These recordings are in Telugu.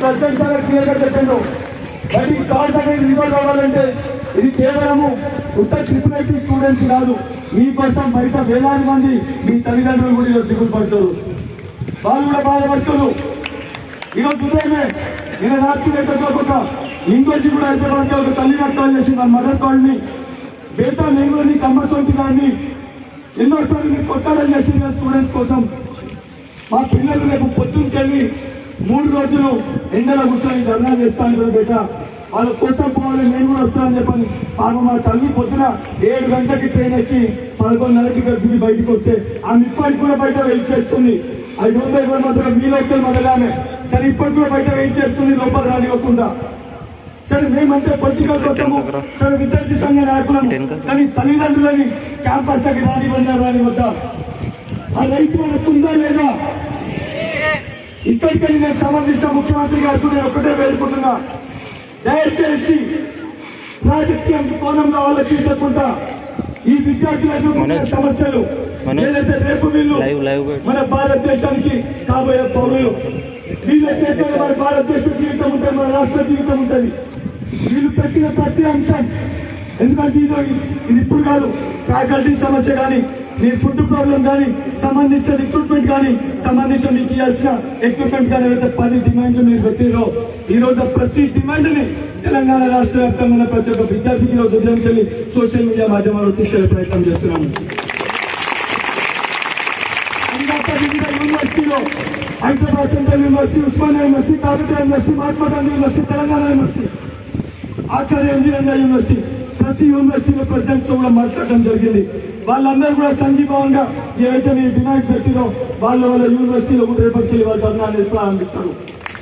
ప్రెసిడెంట్ చాలా క్లియర్ గా చెప్పిండు బయటికి కార్డ్స్ అనేది రిజల్ట్ అవ్వాలంటే ఇది కేవలము ఉత్త ట్రిపుల్ ఐటీ స్టూడెంట్స్ కాదు మీకోసం బయట వేలాది మంది మీ తల్లిదండ్రులు కూడా ఈరోజు దిగులు పడుతున్నారు వాళ్ళు కూడా బాధపడుతున్నారు ఈరోజు ఉదయమే నిన్న రాత్రి ఎక్కడికోకుండా ఇంకోసి కూడా హైదరాబాద్ ఒక తల్లి నాకు కాల్ చేసి నా మదర్ కాల్ మీ బేటా నేను నీకు అమ్మ సొంతి కానీ ఎన్నోసార్లు మీరు కొట్టాలని చేసి స్టూడెంట్స్ కోసం మా పిల్లలు రేపు పొద్దుకెళ్ళి మూడు రోజులు ఎండలో కూర్చొని ధర్నా చేస్తాను కదా బేట వాళ్ళ కోసం పోవాలి నేను కూడా వస్తానని చెప్పని పాపం మా తల్లి పొద్దున ఏడు గంటలకి ట్రైన్ ఎక్కి పదకొండున్నరకి ఇక్కడ దిగి బయటకు వస్తే ఆమె ఇప్పటికి కూడా బయట వెయిట్ చేస్తుంది అది ముంబై కూడా మాత్రం మీ లోకల్ మొదలామె కానీ ఇప్పటికి కూడా బయట వెయిట్ చేస్తుంది లోపల రానివ్వకుండా సరే మేమంటే పొలిటికల్ కోసము సరే విద్యార్థి సంఘ నాయకులం కానీ తల్లిదండ్రులని క్యాంపస్ దగ్గర రానివ్వన్నా రానివద్దా ఆ రైతు మనకు ఉందా లేదా ఇక్కడికి నేను సంబంధించిన ముఖ్యమంత్రి గారికి నేను ఒకటే వేడుకుంటున్నా దయచేసి రాజకీయ కోణంలో ఆలోచించకుండా ఈ విద్యార్థుల ఎదుర్కొనే మనోజ్. సమస్యలు మనోజ్. ఏదైతే రేపు వీళ్ళు లైవ్ లైవ్ మన భారతదేశానికి కాబోయే పౌరులు వీళ్ళ చేతిలో మన భారతదేశ జీవితం ఉంటుంది మన రాష్ట్ర జీవితం ఉంటుంది వీళ్ళు పెట్టిన ప్రతి అంశం ఎందుకంటే ఇది ఇది ఇప్పుడు కాదు ఫ్యాకల్టీ సమస్య కానీ నీ ఫుడ్ ప్రాబ్లం కానీ సంబంధించిన రిక్రూట్మెంట్ కానీ సంబంధించిన నీకు ఇవ్వాల్సిన ఎక్విప్మెంట్ కానీ ఏదైతే పది డిమాండ్లు మీరు పెట్టిరో ఈ రోజు ప్రతి డిమాండ్ ని తెలంగాణ రాష్ట్ర వ్యాప్తంగా ఉన్న ప్రతి ఒక్క విద్యార్థికి ఈ రోజు ఉదయం వెళ్ళి సోషల్ మీడియా మాధ్యమాల్లో తీసుకెళ్లే ప్రయత్నం చేస్తున్నాము ఇంకా వివిధ యూనివర్సిటీలో Hyderabad central university Osmania university Kakatiya university Mahatma Gandhi university Telangana university Acharya engineering university ప్రతి యూనివర్సిటీలో ప్రెసిడెంట్స్ తో కూడా మాట్లాడడం జరిగింది వాళ్ళందరూ కూడా సంఘీభావంగా ఏవైతే మీరు డిమాండ్స్ పెట్టిరో వాళ్ళ వాళ్ళ యూనివర్సిటీలో కూడా రేపటికి వెళ్ళి వాళ్ళు ధర్నా అనేది ప్రారంభిస్తారు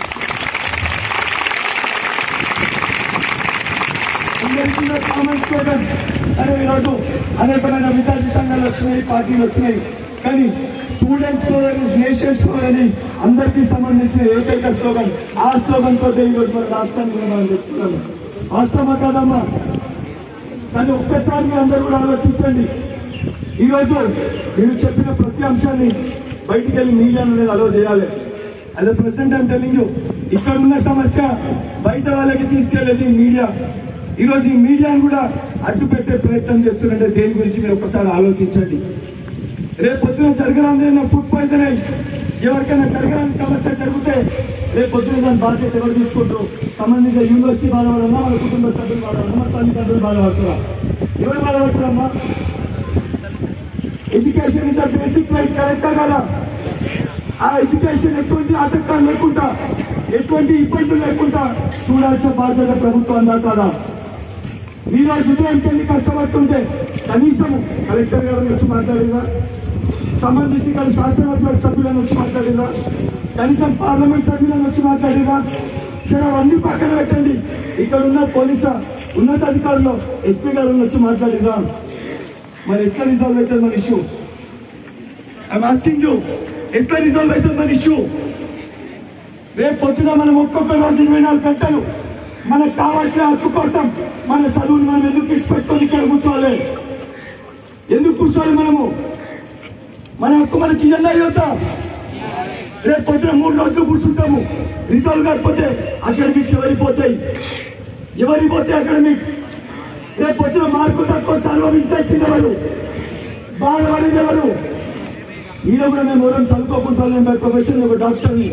అందరికీ కామెంట్స్ కూడా సరే ఈరోజు అనేకమైన విద్యార్థి సంఘాలు వచ్చినాయి పార్టీలు వచ్చినాయి కానీ students power is nations power అని అందరికీ సంబంధించిన ఏకైక స్లోగన్ ఆ స్లోగన్ తో ఈరోజు మన రాష్ట్రాన్ని కూడా మనం తెచ్చుకున్నాము వాస్తవమా కాదమ్మా కానీ ఒక్కసారి మీరు అందరూ కూడా ఆలోచించండి ఈరోజు మీరు చెప్పిన ప్రతి అంశాన్ని బయటికి వెళ్ళి మీడియా అనేది అలో చేయాలి అదే ప్రెసిడెంట్ అని టెలింగ్ ఇక్కడ ఉన్న సమస్య బయట వాళ్ళకి తీసుకెళ్లేది మీడియా ఈ రోజు ఈ మీడియాను కూడా అడ్డు పెట్టే ప్రయత్నం చేస్తున్నట్టే దేని గురించి మీరు ఒకసారి ఆలోచించండి రేపు పొద్దున జరగరాని ఫుడ్ పాయిజన్ అయ్యి ఎవరికైనా జరగరాని సమస్య జరిగితే రేపు పొద్దున దాని బాధ్యత ఎవరు తీసుకుంటారు సంబంధించిన యూనివర్సిటీ బాధపడాలన్నా వాళ్ళ కుటుంబ సభ్యులు బాధపడాలన్నా వాళ్ళ తల్లిదండ్రులు బాధపడుతున్నా ఎవరు బాధపడుతున్నారమ్మా ఎడ్యుకేషన్ ఇస్ బేసిక్ రైట్ కరెక్టా కదా ఆ ఎడ్యుకేషన్ ఎటువంటి ఆటంకాలు లేకుండా ఎటువంటి ఇబ్బందులు లేకుండా చూడాల్సిన బాధ్యత ప్రభుత్వం అందా కదా మీరు ఆ ఉదయానికి వెళ్ళి కష్టపడుతుంటే కనీసం కలెక్టర్ గారు వచ్చి మాట్లాడినా సంబంధించి ఇక్కడ శాసనవర్గ సభ్యులను వచ్చి మాట్లాడినా కనీసం పార్లమెంట్ సభ్యులను వచ్చి మాట్లాడినా సరే అవన్నీ పక్కన పెట్టండి ఇక్కడ ఉన్న పోలీసా ఉన్నతాధికారులు ఎస్పీ గారు వచ్చి మాట్లాడినా మరి ఎట్లా రిజాల్వ్ అవుతుంది మన ఇష్యూ ఐఎమ్ ఆస్కింగ్ యూ ఎట్లా రిజాల్వ్ అవుతుంది మన ఇష్యూ రేపు పొద్దున మనం ఒక్కొక్క రోజు ఇరవై నాలుగు గంటలు మనకు కావాల్సిన హక్కు కోసం మన చదువుని మనం ఎందుకు తీసుపెట్టుకొని ఇక్కడ కూర్చోవాలి ఎందుకు కూర్చోవాలి మనము మన హక్కు మనకి ఇయ్యండి యువత రేపు పొద్దున మూడు రోజులు కూర్చుంటాము రిజాల్వ్ కాకపోతే అకాడమిక్స్ ఎవరిపోతాయి ఎవరిపోతాయి అకాడమిక్స్ రేపు పొద్దున మార్కు తక్కువ సర్వమించాల్సింది ఎవరు బాధపడేది ఎవరు ఈయన కూడా మేము ఎవరైనా చదువుకోకుండా నేను ప్రొఫెషన్ ఒక డాక్టర్ని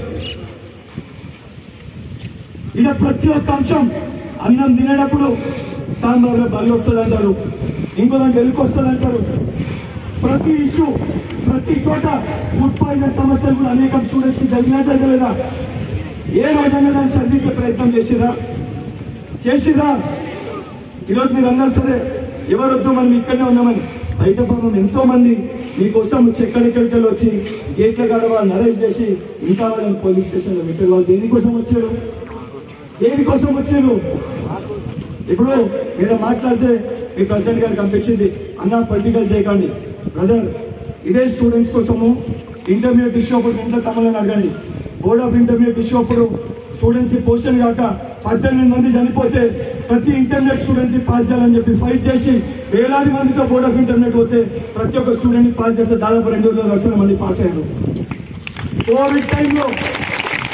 ఈయన ప్రతి ఒక్క అంశం అన్నం తినేటప్పుడు సాంబార్లో బలి వస్తుంది అంటారు ఇంకో దాంట్లో ఎలుకు వస్తుంది అంటారు ప్రతి ఇష్యూ ప్రతి చోట ఫుడ్ పాయిజన్ సమస్యలు కూడా అనేక స్టూడెంట్స్ కి జరిగినా జరగలేదా ఏ రోజైనా దాన్ని సరిదిద్దే ప్రయత్నం చేసిరా చేసిరా ఈరోజు మీరు అన్నారు సరే ఎవరొద్దు మనం ఇక్కడనే ఉన్నామని బయట పాపం ఎంతో మంది మీకోసం వచ్చి ఎక్కడెక్కడికి వెళ్ళి వచ్చి గేట్ల కాడ వాళ్ళని అరెస్ట్ చేసి ఇంకా వాళ్ళని పోలీస్ స్టేషన్ లో పెట్టారు వాళ్ళు దేనికోసం వచ్చారు దేనికోసం వచ్చారు ఇప్పుడు మీరు మాట్లాడితే మీ ప్రెసిడెంట్ గారు కనిపించింది అన్న పొలిటికల్ చేయకండి బ్రదర్ ఇదే స్టూడెంట్స్ కోసము ఇంటర్మీడియట్ ఇష్యూ అప్పుడు ఇంట్లో తమలని అడగండి బోర్డ్ ఆఫ్ ఇంటర్మీడియట్ ఇష్యూ అప్పుడు స్టూడెంట్స్ కి పోషన్ కాక పద్దెనిమిది మంది చనిపోతే ప్రతి ఇంటర్మీడియట్ స్టూడెంట్స్ ని పాస్ చేయాలని చెప్పి ఫైట్ చేసి వేలాది మందితో బోర్డ్ ఆఫ్ ఇంటర్మీడియట్ పోతే ప్రతి ఒక్క స్టూడెంట్ ని పాస్ చేస్తే దాదాపు రెండు వేల లక్షల మంది పాస్ అయ్యారు కోవిడ్ టైంలో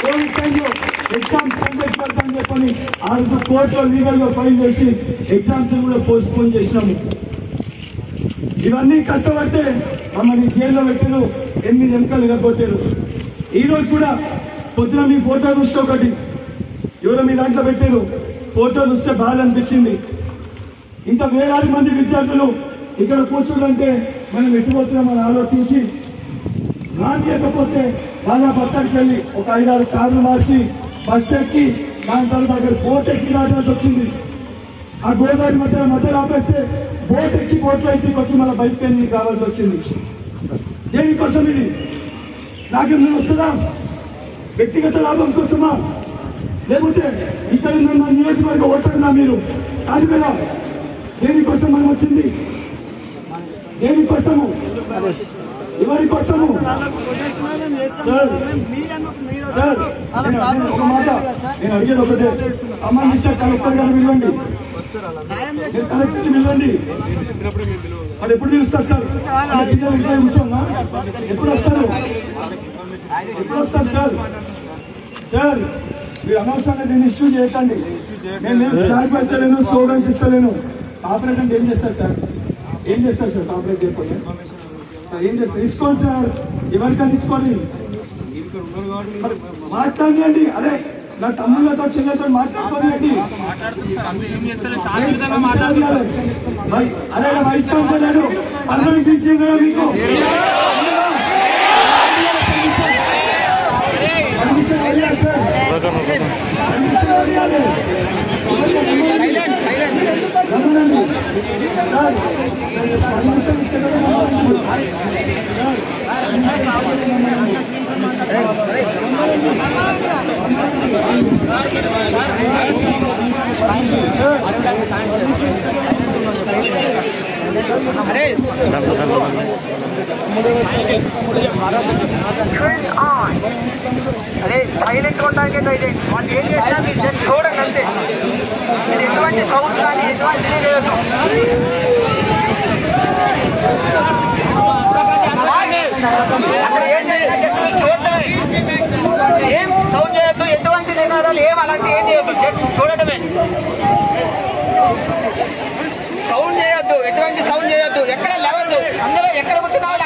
కోవిడ్ టైంలో ఎగ్జామ్స్ కండక్ట్ పెడతామని చెప్పని ఆ రోజు కోర్టులో లీగల్ గా ఫైల్ చేసి ఎగ్జామ్స్ కూడా పోస్ట్ పోన్ చేసినాము ఇవన్నీ కష్టపడితే మమ్మల్ని జైల్లో పెట్టారు ఎనిమిది ఎముకలు ఇరగొట్టారు ఈ రోజు కూడా పొద్దున మీ ఫోటో చూస్తే ఒకటి ఎవరో మీ దాంట్లో పెట్టారు ఫోటో చూస్తే బాధ అనిపించింది ఇంత వేలాది మంది విద్యార్థులు ఇక్కడ కూర్చోడంటే మనం ఎట్టుపోతున్నామని ఆలోచించి రానియకపోతే వాళ్ళ పక్కడికి వెళ్ళి ఒక ఐదారు కార్లు మార్చి బస్ ఎక్కి దాని తర్వాత అక్కడ బోట్ ఎక్కి రావాల్సి వచ్చింది ఆ గోదావరి మధ్య మధ్యలో ఆపేస్తే బోట్ ఎక్కి బోట్లో ఎక్కి వచ్చి మన బైక్ పైన మీకు రావాల్సి వచ్చింది దేనికోసం ఇది నాకేమైనా వస్తుందా వ్యక్తిగత లాభం కోసమా లేకపోతే ఇక్కడ ఉన్న నా నియోజకవర్గ ఓటర్నా మీరు కాదు కదా దేనికోసం మనం వచ్చింది దేనికోసము ఎవరి కోసము సార్, సార్, నేను నేను ఒక మాట నేను అడిగేది ఒకటే సంబంధించిన కలెక్టర్ గారు పిలవండి మీరు కలెక్టర్ పిలవండి మరి ఎప్పుడు పిలుస్తారు సార్ అంటే పిల్లలు ఇంట్లో కూర్చోన్నా ఎప్పుడు వస్తారు ఎప్పుడు వస్తారు సార్ సార్ మీరు అనవసరంగా దీన్ని ఇష్యూ చేయకండి నేను నేను ఫ్లాగ్ పెట్టలేను స్లోగన్స్ ఇస్తలేను కాపరేట్ అంటే ఏం చేస్తారు సార్ ఏం చేస్తారు సార్ కాపరేట్ చేయకపోతే సార్, ఏం చేస్తారు ఇచ్చుకోండి సార్ ఎవరికైనా ఇచ్చుకోండి మరి మాట్లాడండి అరే నా తమ్ముళ్ళతో చెల్లెతో మాట్లాడుకోండి అరే వైస్ ఛాన్సలర్ పర్మనెంట్ తీసి కదా మీకు పర్మిషన్ అడిగారు సార్ పర్మిషన్ అడిగారు రమ్మనండి. సార్, పర్మిషన్ ఇచ్చేటప్పుడు అదే సైలెంట్ ఉండడానికి ట్రై చేయండి వాళ్ళు ఏం చేసినా మీరు జస్ట్ చూడండి అంతే మీరు ఎటువంటి సౌండ్ కానీ ఎటువంటిది లేదు అక్కడ ఏం చేసినా just మీరు చూడటమే ఏం సౌండ్ చేయొద్దు ఎటువంటి నినాదాలు ఏం అలాంటి ఏం చేయొద్దు జస్ట్ చూడటమే సౌండ్ చేయొద్దు ఎటువంటి సౌండ్ చేయొద్దు ఎక్కడ లేవద్దు అందరూ ఎక్కడ కూర్చున్నా